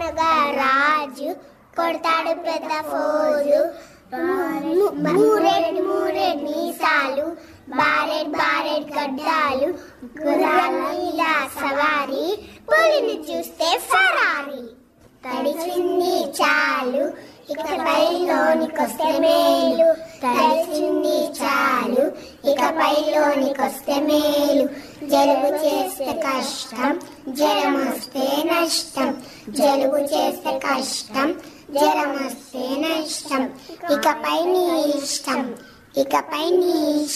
అనగా రాజు కొడతాడు పెద్ద ఫోజు ము- మూరెడ్ మూరెడ్ మీసాలు బారెడ్ బారెడ్ గడ్డాలు గుర్రాల మీద సవారి పులిని చూస్తే ఫరారి తడిచింది చాలు ఇకపై లోనికొస్తే మేలు తడిచింది చాలు ఇకపై లోనికొస్తే మేలు జలుబు చేస్తే కష్టం జ్వరం వస్తే నష్టం జలుబు చేస్తే కష్టం జ్వరం వస్తే నష్టం ఇకపై నీ ఇష్టం ఇకపై నీ ఇష్టం